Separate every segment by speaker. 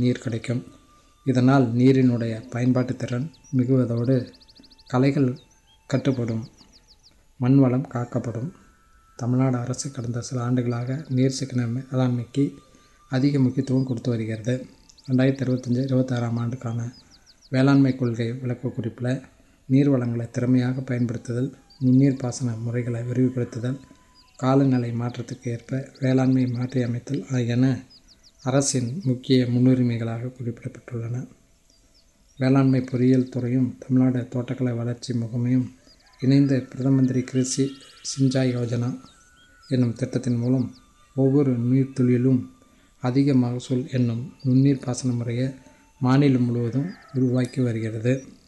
Speaker 1: நீர் கிடைக்கும் இதனால் நீரினுடைய பயன்பாட்டு திறன் மிகுவதோடு களைகள் கட்டுப்படும் மண் வளம் காக்கப்படும் தமிழ்நாடு அரசு கடந்த சில ஆண்டுகளாக நீர் சிக்கன மேலாண்மைக்கு அதிக முக்கியத்துவம் கொடுத்து வருகிறது ரெண்டாயிரத்தி இருபத்தஞ்சி இருபத்தாறாம் ஆண்டுக்கான வேளாண்மை கொள்கை விளக்க குறிப்பில் நீர் வளங்களை திறமையாக பயன்படுத்துதல் நுண்ணீர் பாசன முறைகளை விரிவுபடுத்துதல் காலநிலை மாற்றத்துக்கு ஏற்ப வேளாண்மை மாற்றியமைத்தல் ஆகியன அரசின் முக்கிய முன்னுரிமைகளாக குறிப்பிடப்பட்டுள்ளன வேளாண்மை பொறியியல் துறையும் தமிழ்நாடு தோட்டக்கலை வளர்ச்சி முகமையும் இணைந்த பிரதம மந்திரி கிருஷி சிஞ்சாய் யோஜனா என்னும் திட்டத்தின் மூலம் ஒவ்வொரு நீர்த்துளியிலும் அதிக மகசூல் என்னும் நுண்ணீர் பாசன முறையை மாநிலம் முழுவதும் உருவாக்கி வருகிறது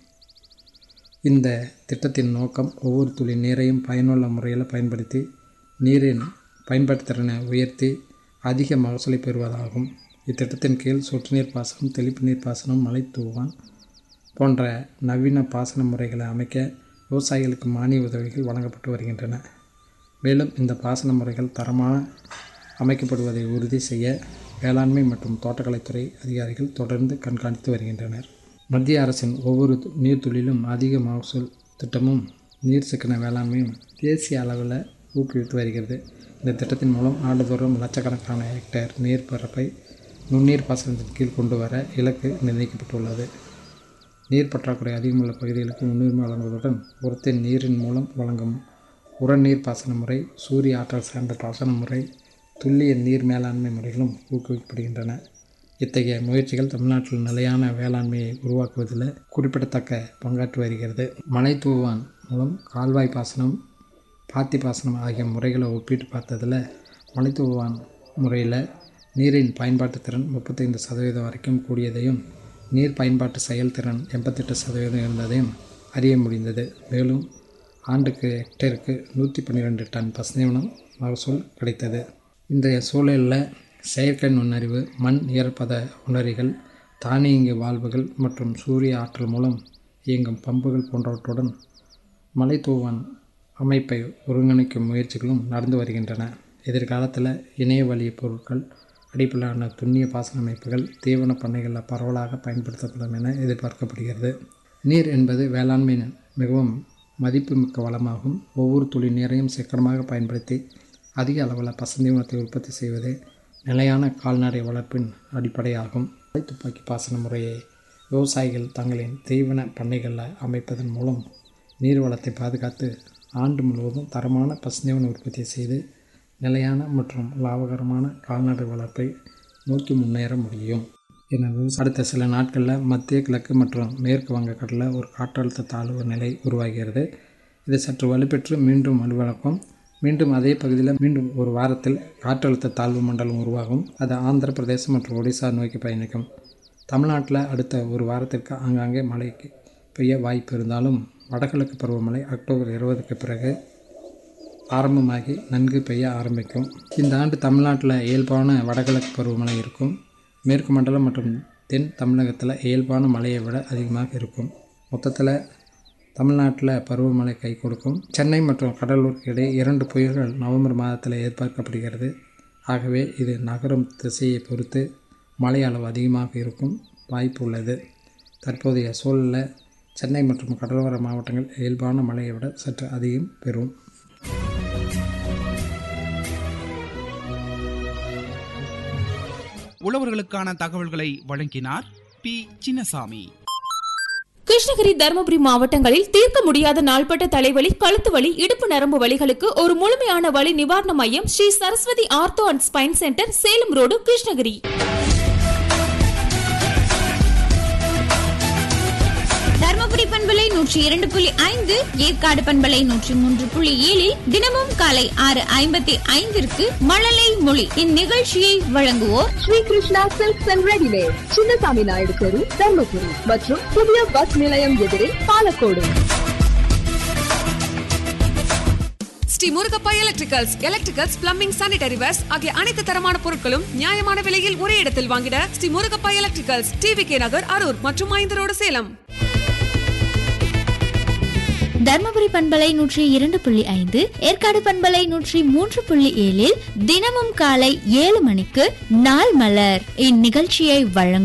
Speaker 1: இந்த திட்டத்தின் நோக்கம் ஒவ்வொரு துளி நீரையும் பயனுள்ள முறையில் பயன்படுத்தி நீரின் பயன்பாட்டு திறனை உயர்த்தி அதிக மகசூலை பெறுவதாகும் இத்திட்டத்தின் கீழ் சொட்டு நீர் பாசனம் தெளிப்பு நீர் பாசனம் மலை தூவான் போன்ற நவீன பாசன முறைகளை அமைக்க விவசாயிகளுக்கு மானிய உதவிகள் வழங்கப்பட்டு வருகின்றன மேலும் இந்த பாசன முறைகள் தரமான அமைக்கப்படுவதை உறுதி செய்ய வேளாண்மை மற்றும் தோட்டக்கலைத்துறை அதிகாரிகள் தொடர்ந்து கண்காணித்து வருகின்றனர் மத்திய அரசின் ஒவ்வொரு நீர்த்துளிலும் அதிக மகசூல் திட்டமும் நீர் சிக்கன வேளாண்மையும் தேசிய அளவில் ஊக்குவித்து வருகிறது இந்த திட்டத்தின் மூலம் ஆண்டுதோறும் லட்சக்கணக்கான ஹெக்டேர் நீர் பரப்பை நுண்ணீர் பாசனத்தின் கீழ் கொண்டு வர இலக்கு நிர்ணயிக்கப்பட்டுள்ளது நீர் பற்றாக்குறை அதிகமுள்ள பகுதிகளுக்கு முன்னுரிமை வழங்குவதுடன் உரத்தின் நீரின் மூலம் வழங்கும் உரநீர் பாசன முறை சூரிய ஆற்றல் சார்ந்த பாசன முறை துல்லிய நீர் மேலாண்மை முறைகளும் ஊக்குவிக்கப்படுகின்றன இத்தகைய முயற்சிகள் தமிழ்நாட்டில் நிலையான வேளாண்மையை உருவாக்குவதில் குறிப்பிடத்தக்க பங்காற்றி வருகிறது மலை தூவான் மூலம் கால்வாய் பாசனம் பாத்தி பாசனம் ஆகிய முறைகளை ஒப்பிட்டு பார்த்ததில் மலை தூவான் முறையில் நீரின் பயன்பாட்டு திறன் முப்பத்தைந்து சதவீதம் வரைக்கும் கூடியதையும் நீர் பயன்பாட்டு செயல்திறன் எண்பத்தெட்டு சதவீதம் இருந்ததையும் அறிய முடிந்தது மேலும் ஆண்டுக்கு ஹெக்டேருக்கு நூற்றி பன்னிரெண்டு டன் பசுந்தீவனம் மகசூல் கிடைத்தது இன்றைய சூழலில் செயற்கை நுண்ணறிவு மண் ஈரப்பத உணரிகள் தானியங்கி வாழ்வுகள் மற்றும் சூரிய ஆற்றல் மூலம் இயங்கும் பம்புகள் போன்றவற்றுடன் மலை தூவான் அமைப்பை ஒருங்கிணைக்கும் முயற்சிகளும் நடந்து வருகின்றன எதிர்காலத்தில் இணைய வழி பொருட்கள் அடிப்படையிலான துண்ணிய பாசன அமைப்புகள் தீவன பண்ணைகளில் பரவலாக பயன்படுத்தப்படும் என எதிர்பார்க்கப்படுகிறது நீர் என்பது வேளாண்மை மிகவும் மதிப்புமிக்க வளமாகும் ஒவ்வொரு துளி நீரையும் சிக்கனமாக பயன்படுத்தி அதிக அளவில் பசுந்தீவனத்தை உற்பத்தி செய்வதே நிலையான கால்நடை வளர்ப்பின் அடிப்படையாகும் துப்பாக்கி பாசன முறையை விவசாயிகள் தங்களின் தீவன பண்ணைகளில் அமைப்பதன் மூலம் நீர் வளத்தை பாதுகாத்து ஆண்டு முழுவதும் தரமான பசுந்தீவன உற்பத்தி செய்து நிலையான மற்றும் லாபகரமான கால்நடை வளர்ப்பை நோக்கி முன்னேற முடியும் எனவே அடுத்த சில நாட்களில் மத்திய கிழக்கு மற்றும் மேற்கு வங்கக்கடலில் ஒரு காற்றழுத்த தாழ்வு நிலை உருவாகிறது இது சற்று வலுப்பெற்று மீண்டும் வலுவிழக்கும் மீண்டும் அதே பகுதியில் மீண்டும் ஒரு வாரத்தில் காற்றழுத்த தாழ்வு மண்டலம் உருவாகும் அது ஆந்திர பிரதேசம் மற்றும் ஒடிசா நோக்கி பயணிக்கும் தமிழ்நாட்டில் அடுத்த ஒரு வாரத்திற்கு ஆங்காங்கே மழை பெய்ய வாய்ப்பு இருந்தாலும் வடகிழக்கு பருவமழை அக்டோபர் இருபதுக்கு பிறகு ஆரம்பமாகி நன்கு பெய்ய ஆரம்பிக்கும் இந்த ஆண்டு தமிழ்நாட்டில் இயல்பான வடகிழக்கு பருவமழை இருக்கும் மேற்கு மண்டலம் மற்றும் தென் தமிழகத்தில் இயல்பான மழையை விட அதிகமாக இருக்கும் மொத்தத்தில் தமிழ்நாட்டில் பருவமழை கை கொடுக்கும் சென்னை மற்றும் கடலூருக்கு இடையே இரண்டு புயல்கள் நவம்பர் மாதத்தில் எதிர்பார்க்கப்படுகிறது ஆகவே இது நகரும் திசையை பொறுத்து மழை அளவு அதிகமாக இருக்கும் வாய்ப்பு உள்ளது தற்போதைய சூழலில் சென்னை மற்றும் கடலோர மாவட்டங்கள் இயல்பான மழையை விட சற்று அதிகம் பெறும்
Speaker 2: உழவர்களுக்கான தகவல்களை வழங்கினார் பி சின்னசாமி
Speaker 3: கிருஷ்ணகிரி தருமபுரி மாவட்டங்களில் தீர்க்க முடியாத நாள்பட்ட தலைவலி கழுத்து வலி இடுப்பு நரம்பு வலிகளுக்கு ஒரு முழுமையான வலி நிவாரண மையம் Sri Saraswathi ortho and spine centre Salem road Krishnagiri
Speaker 4: Dharmapuri பண்பலை நூற்றி இரண்டு புள்ளி ஐந்து ஏற்காடு பண்பலை நூற்றி மூன்று புள்ளி ஏழில் தினமும் காலை ஆறு ஐம்பத்தி ஐந்திற்கு மழலை மொழி இந்நிகழ்ச்சியை வழங்குவோர்
Speaker 5: Sri Krishna silks and readymade Chinnasamy Naidu தெரு தர்மபுரி மற்றும் புதிய பஸ் நிலையம் எதிரே Palacode
Speaker 6: Sri Murugappa electricals electricals plumbing sanitary wares ஆகிய அனைத்து தரமான பொருட்களும் நியாயமான விலையில் ஒரே இடத்தில் வாங்கிட Sri Murugappa electricals TV K Nagar Harur மற்றும் ஐந்து ரோடு சேலம்
Speaker 4: தர்மபுரி பண்பலை நூற்றி இரண்டு புள்ளி ஐந்து ஏற்காடு பண்பலை நூற்றி மூன்று புள்ளி ஏழில் தினமும் காலை ஏழு மணிக்கு நாள் மலர் இந்நிகழ்ச்சியை வழங்கும்